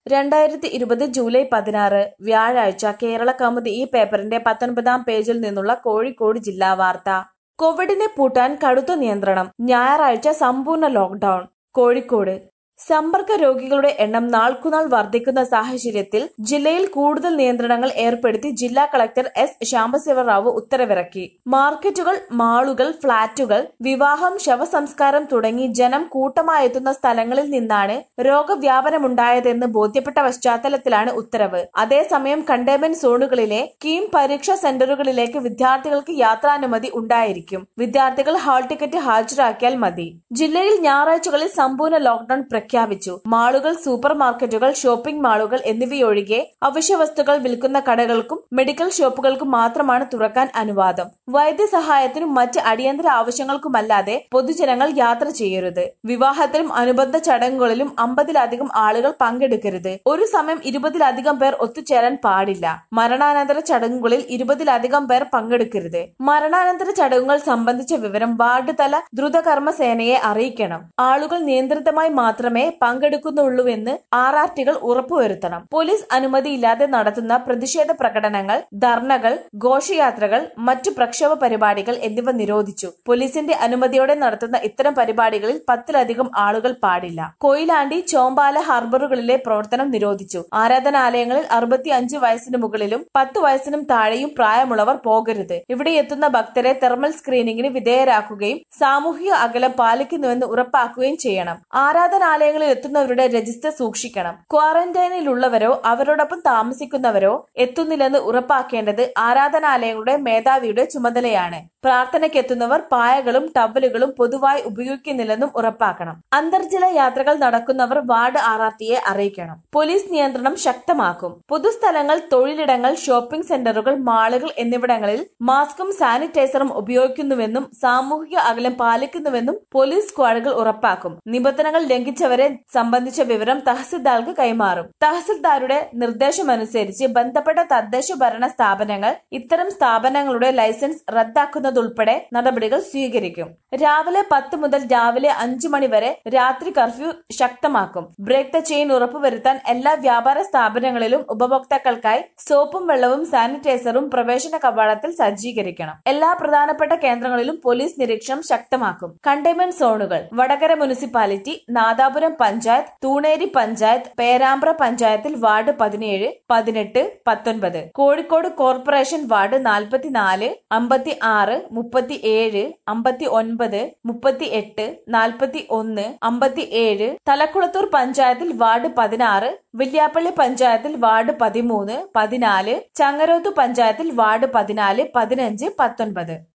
രണ്ടായിരത്തി ഇരുപത് ജൂലൈ പതിനാറ് വ്യാഴാഴ്ച കേരള കൗമുദി ഈ പേപ്പറിന്റെ പത്തൊൻപതാം പേജിൽ നിന്നുള്ള കോഴിക്കോട് ജില്ലാ വാർത്ത കോവിഡിനെ പൂട്ടാൻ കടുത്ത നിയന്ത്രണം ഞായറാഴ്ച സമ്പൂർണ്ണ ലോക്ഡൌൺ കോഴിക്കോട് സമ്പർക്ക രോഗികളുടെ എണ്ണം നാൾക്കുനാൾ വർദ്ധിക്കുന്ന സാഹചര്യത്തിൽ ജില്ലയിൽ കൂടുതൽ നിയന്ത്രണങ്ങൾ ഏർപ്പെടുത്തി ജില്ലാ കളക്ടർ എസ് ശ്യാമശിവ റാവു ഉത്തരവിറക്കി മാർക്കറ്റുകൾ മാളുകൾ ഫ്ളാറ്റുകൾ വിവാഹം ശവസംസ്കാരം തുടങ്ങി ജനം കൂട്ടമായി എത്തുന്ന സ്ഥലങ്ങളിൽ നിന്നാണ് രോഗവ്യാപനമുണ്ടായതെന്ന് ബോധ്യപ്പെട്ട പശ്ചാത്തലത്തിലാണ് ഉത്തരവ് അതേസമയം കണ്ടെയ്ൻമെന്റ് സോണുകളിലെ കീം പരീക്ഷാ സെന്ററുകളിലേക്ക് വിദ്യാർത്ഥികൾക്ക് യാത്രാനുമതി ഉണ്ടായിരിക്കും വിദ്യാർത്ഥികൾ ഹാൾ ടിക്കറ്റ് ഹാജരാക്കിയാൽ മതി ജില്ലയിൽ ഞായറാഴ്ചകളിൽ സമ്പൂർണ്ണ ലോക്ഡൌൺ പ്രഖ്യാപിച്ചു മാളുകൾ സൂപ്പർ മാർക്കറ്റുകൾ ഷോപ്പിംഗ് മാളുകൾ എന്നിവയൊഴികെ അവശ്യവസ്തുക്കൾ വിൽക്കുന്ന കടകൾക്കും മെഡിക്കൽ ഷോപ്പുകൾക്കും മാത്രമാണ് തുറക്കാൻ അനുവാദം വൈദ്യസഹായത്തിനും മറ്റ് അടിയന്തര ആവശ്യങ്ങൾക്കുമല്ലാതെ പൊതുജനങ്ങൾ യാത്ര ചെയ്യരുത് വിവാഹത്തിലും അനുബന്ധ ചടങ്ങുകളിലും അമ്പതിലധികം ആളുകൾ പങ്കെടുക്കരുത് ഒരു സമയം ഇരുപതിലധികം പേർ ഒത്തുചേരാൻ പാടില്ല മരണാനന്തര ചടങ്ങുകളിൽ ഇരുപതിലധികം പേർ പങ്കെടുക്കരുത് മരണാനന്തര ചടങ്ങുകൾ സംബന്ധിച്ച വിവരം വാർഡ് തല ദ്രുതകർമ്മ സേനയെ അറിയിക്കണം ആളുകൾ നിയന്ത്രിതമായി മാത്രമേ പങ്കെടുക്കുന്നുള്ളൂവെന്ന് ആർ ആർ ടികൾ ഉറപ്പുവരുത്തണം പോലീസ് അനുമതിയില്ലാതെ നടത്തുന്ന പ്രതിഷേധ പ്രകടനങ്ങൾ ധർണകൾ ഘോഷയാത്രകൾ മറ്റു പ്രക്ഷോഭ പരിപാടികൾ എന്നിവ നിരോധിച്ചു പോലീസിന്റെ അനുമതിയോടെ നടത്തുന്ന ഇത്തരം പരിപാടികളിൽ പത്തിലധികം ആളുകൾ പാടില്ല കൊയിലാണ്ടി ചോമ്പാല ഹാർബറുകളിലെ പ്രവർത്തനം നിരോധിച്ചു ആരാധനാലയങ്ങളിൽ അറുപത്തി അഞ്ച് വയസ്സിന് മുകളിലും പത്ത് വയസ്സിനും താഴെയും പ്രായമുള്ളവർ പോകരുത് ഇവിടെ എത്തുന്ന ഭക്തരെ തെർമൽ സ്ക്രീനിംഗിന് വിധേയരാക്കുകയും സാമൂഹിക അകലം പാലിക്കുന്നുവെന്ന് ഉറപ്പാക്കുകയും ചെയ്യണം ആരാധനാലയങ്ങളിൽ എത്തുന്നവരുടെ രജിസ്റ്റർ സൂക്ഷിക്കണം ക്വാറന്റൈനിലുള്ളവരോ അവരോടൊപ്പം താമസിക്കുന്നവരോ എത്തുന്നില്ലെന്ന് ഉറപ്പാക്കേണ്ടത് ആരാധനാലയങ്ങളുടെ മേധാവിയുടെ ചുമതലയാണ് പ്രാർത്ഥനയ്ക്കെത്തുന്നവർ പായകളും ടവലുകളും പൊതുവായി ഉപയോഗിക്കുന്നില്ലെന്നും ഉറപ്പാക്കണം അന്തർജില്ല യാത്രകൾ നടക്കുന്നവർ വാർഡ് ആർ ആർ ടിയെ അറിയിക്കണം പോലീസ് നിയന്ത്രണം ശക്തമാക്കും പൊതുസ്ഥലങ്ങൾ തൊഴിലിടങ്ങൾ ഷോപ്പിംഗ് സെന്ററുകൾ മാളുകൾ എന്നിവിടങ്ങളിൽ മാസ്കും സാനിറ്റൈസറും ഉപയോഗിക്കുന്നുവെന്നും സാമൂഹിക അകലം പാലിക്കുന്നുവെന്നും പോലീസ് സ്ക്വാഡുകൾ ഉറപ്പാക്കും നിബന്ധനകൾ ലംഘിച്ചവരെ സംബന്ധിച്ച വിവരം തഹസിൽദാർക്ക് കൈമാറും തഹസിൽദാരുടെ നിർദ്ദേശമനുസരിച്ച് ബന്ധപ്പെട്ട തദ്ദേശ ഭരണ സ്ഥാപനങ്ങൾ ഇത്തരം സ്ഥാപനങ്ങളുടെ ലൈസൻസ് റദ്ദാക്കുന്നതുൾപ്പെടെ നടപടികൾ സ്വീകരിക്കും രാവിലെ പത്ത് മുതൽ രാവിലെ അഞ്ചു മണി വരെ രാത്രി കർഫ്യൂ ശക്തമാക്കും ബ്രേക്ക് ദ ചെയിൻ ഉറപ്പുവരുത്താൻ എല്ലാ വ്യാപാര സ്ഥാപനങ്ങളിലും ഉപഭോക്താക്കൾക്കായി സോപ്പും വെള്ളവും സാനിറ്റൈസറും പ്രവേശന കവാടത്തിൽ സജ്ജീകരിക്കണം എല്ലാ പ്രധാനപ്പെട്ട കേന്ദ്രങ്ങളിലും പോലീസ് നിരീക്ഷണം ശക്തമാക്കും കണ്ടെയ്ൻമെന്റ് സോണുകൾ Vadakara municipality Nadapuram panchayat Thooneri panchayat Perambra പഞ്ചായത്തിൽ വാർഡ് പതിനേഴ് പതിനെട്ട് പത്തൊൻപത് കോഴിക്കോട് കോർപ്പറേഷൻ വാർഡ് നാൽപ്പത്തിനാല് അമ്പത്തി ആറ് മുപ്പത്തി ഏഴ് അമ്പത്തി ഒൻപത് മുപ്പത്തി എട്ട് നാൽപ്പത്തി ഒന്ന് അമ്പത്തി ഏഴ് തലക്കുളത്തൂർ പഞ്ചായത്തിൽ വാർഡ് പതിനാറ് വില്യാപ്പള്ളി പഞ്ചായത്തിൽ വാർഡ് പതിമൂന്ന് പതിനാല് ചങ്ങരോത്ത് പഞ്ചായത്തിൽ വാർഡ് പതിനാല് പതിനഞ്ച് പത്തൊൻപത്